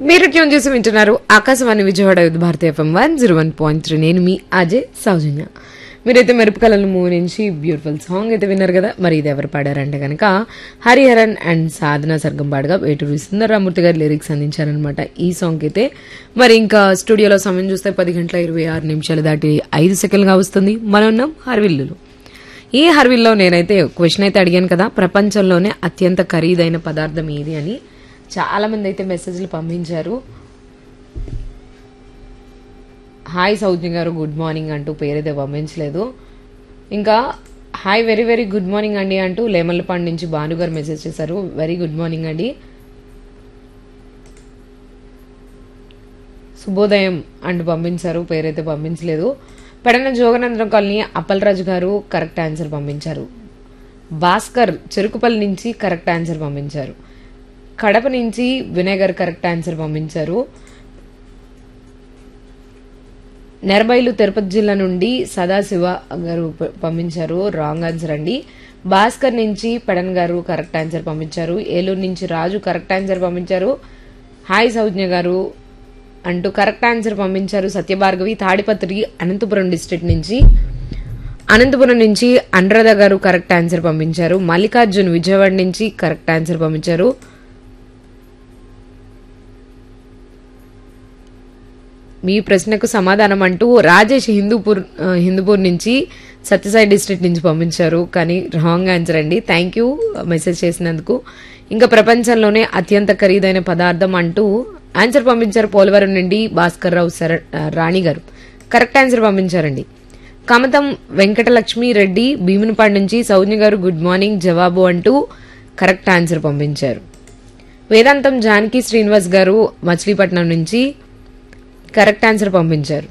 మీరు ట్యూన్ చేసి వింటున్నారు Akashvani Vijayawada youth Bharati FM one zero one point three నేను మీ అజయ్ సౌజన్య మీరైతే మెరుపుకలను మూవీ నుంచి బ్యూటిఫుల్ సాంగ్ అయితే విన్నారు కదా మరి ఇది ఎవరు పాడారంటే కనుక హరిహరన్ అండ్ సాధన సర్గం పాడగా వేటూరి సుందరరామూర్తి గారు లిరిక్స్ అందించారనమాట ఈ సాంగ్ అయితే మరి ఇంకా స్టూడియోలో సమయం చూస్తే పది గంటల ఇరవై ఆరు నిమిషాలు దాటి ఐదు సెకండ్లుగా వస్తుంది మనం ఉన్నాం హర్విల్లులు ఈ హర్విల్లో నేనైతే క్వశ్చన్ అయితే అడిగాను కదా ప్రపంచంలోనే అత్యంత ఖరీదైన పదార్థం ఏది అని చాలా మంది అయితే మెసేజ్లు పంపించారు హాయ్ సౌజ్ఞ గారు గుడ్ మార్నింగ్ అంటూ పేరైతే పంపించలేదు ఇంకా hi very very good morning అండి అంటూ లేమల్లపాడు నుంచి భాను గారు మెసేజ్ చేశారు వెరీ గుడ్ మార్నింగ్ అండి శుభోదయం అంటూ పంపించారు పేరైతే పంపించలేదు పెడన జోగనందరం కాలనీ అప్పలరాజు గారు కరెక్ట్ ఆన్సర్ పంపించారు భాస్కర్ చెరుకుపల్లి నుంచి కరెక్ట్ ఆన్సర్ పంపించారు కడప నుంచి వినయ్ గారు కరెక్ట్ ఆన్సర్ పంపించారు నెరబైలు తిరుపతి జిల్లా నుండి సదాశివ గారు ప- పంపించారు రాంగ్ ఆన్సర్ అండి భాస్కర్ నుంచి పెడన్ గారు కరెక్ట్ ఆన్సర్ పంపించారు ఏలూరు నుంచి రాజు కరెక్ట్ ఆన్సర్ పంపించారు హాయ్ సౌజ్ఞ గారు అంటూ కరెక్ట్ ఆన్సర్ పంపించారు సత్యభార్గవి తాడిపత్రి అనంతపురం డిస్ట్రిక్ట్ నుంచి అనంతపురం నుంచి అనురాధ గారు కరెక్ట్ ఆన్సర్ పంపించారు మల్లికార్జున్ విజయవాడ నుంచి కరెక్ట్ ఆన్సర్ పంపించారు మీ ప్రశ్నకు సమాధానం అంటూ రాజేష్ హిందూపూర్ ఆ, హిందూపూర్ నుంచి సత్యసాయి డిస్ట్రిక్ట్ నుంచి పంపించారు కానీ రాంగ్ ఆన్సర్ అండి థ్యాంక్ యూ మెసేజ్ చేసినందుకు ఇంకా ప్రపంచంలోనే అత్యంత ఖరీదైన పదార్థం అంటూ ఆన్సర్ పంపించారు పోలవరం నుండి భాస్కర్ రావు సర ఆ, రాణి గారు కరెక్ట్ ఆన్సర్ పంపించారండి కమతం వెంకటలక్ష్మి రెడ్డి భీమునిపాడు నుంచి సౌజ్ఞ గారు గుడ్ మార్నింగ్ జవాబు అంటూ కరెక్ట్ ఆన్సర్ పంపించారు వేదాంతం జానకి శ్రీనివాస్ గారు మచిలీపట్నం నుంచి కరెక్ట్ ఆన్సర్ పంపించారు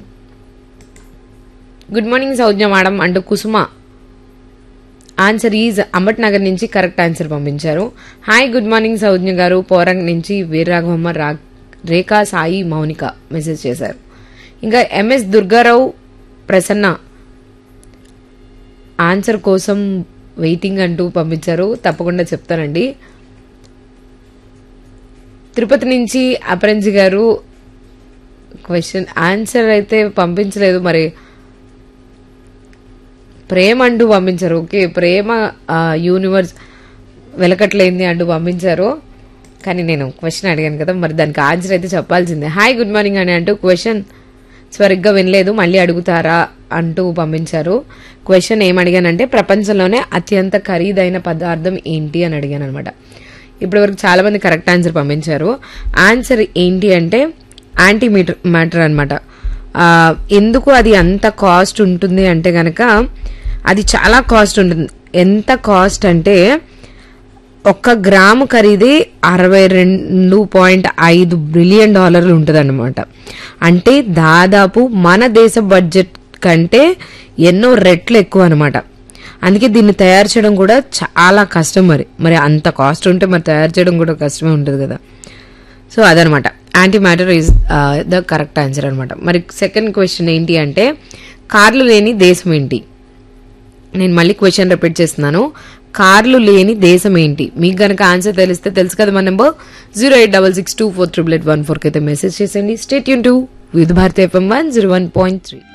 గుడ్ మార్నింగ్ సౌజ్ఞ మేడం అంటూ కుసుమ ఆన్సర్ ఈజ్ అంబట్ నగర్ నుంచి కరెక్ట్ ఆన్సర్ పంపించారు hi good morning Soujanya garu పోరంగ్ నుంచి వీరరాఘవమ్మ రా రేఖా సాయి మౌనిక మెసేజ్ చేశారు ఇంకా ఎంఎస్ దుర్గారావు ప్రసన్న ఆన్సర్ కోసం వెయిటింగ్ అంటూ పంపించారు తప్పకుండా చెప్తానండి తిరుపతి నుంచి అపరంజి గారు క్వశ్చన్ ఆన్సర్ అయితే పంపించలేదు మరి ప్రేమ అంటూ పంపించారు ఓకే ప్రేమ ఆ, యూనివర్స్ వెలకట్లేంది అంటూ పంపించారు కానీ నేను క్వశ్చన్ అడిగాను కదా మరి దానికి ఆన్సర్ అయితే చెప్పాల్సిందే హాయ్ గుడ్ మార్నింగ్ అని అంటూ క్వశ్చన్ సరిగ్గా వినలేదు మళ్ళీ అడుగుతారా అంటూ పంపించారు క్వశ్చన్ ఏం అడిగానంటే ప్రపంచంలోనే అత్యంత ఖరీదైన పదార్థం ఏంటి అని అడిగాను అనమాట ఇప్పటివరకు చాలా మంది కరెక్ట్ ఆన్సర్ పంపించారు ఆన్సర్ ఏంటి అంటే యాంటీ మీటర్ మ్యాటర్ అనమాట ఎందుకు అది అంత కాస్ట్ ఉంటుంది అంటే గనక అది చాలా కాస్ట్ ఉంటుంది ఎంత కాస్ట్ అంటే ఒక్క గ్రాము ఖరీదే అరవై రెండు పాయింట్ ఐదు బిలియన్ డాలర్లు ఉంటుంది అంటే దాదాపు మన దేశ బడ్జెట్ కంటే ఎన్నో రెట్లు ఎక్కువ అనమాట అందుకే దీన్ని తయారు చేయడం కూడా చాలా కష్టం మరి మరి అంత కాస్ట్ ఉంటే మరి తయారు చేయడం కూడా కష్టమే ఉంటుంది కదా సో అదనమాట antimatter is the correct answer అనమాట మరి సెకండ్ క్వశ్చన్ ఏంటి అంటే కార్లు లేని దేశం ఏంటి నేను మళ్ళీ క్వశ్చన్ రిపీట్ చేస్తున్నాను కార్లు లేని దేశం ఏంటి మీకు గనక ఆన్సర్ తెలిస్తే తెలుసు కదా మన number zero eight double six two four triple eight one ఫోర్కి అయితే మెసేజ్ చేసేయండి స్టేట్ యూన్ to with Bharati FM one zero one point three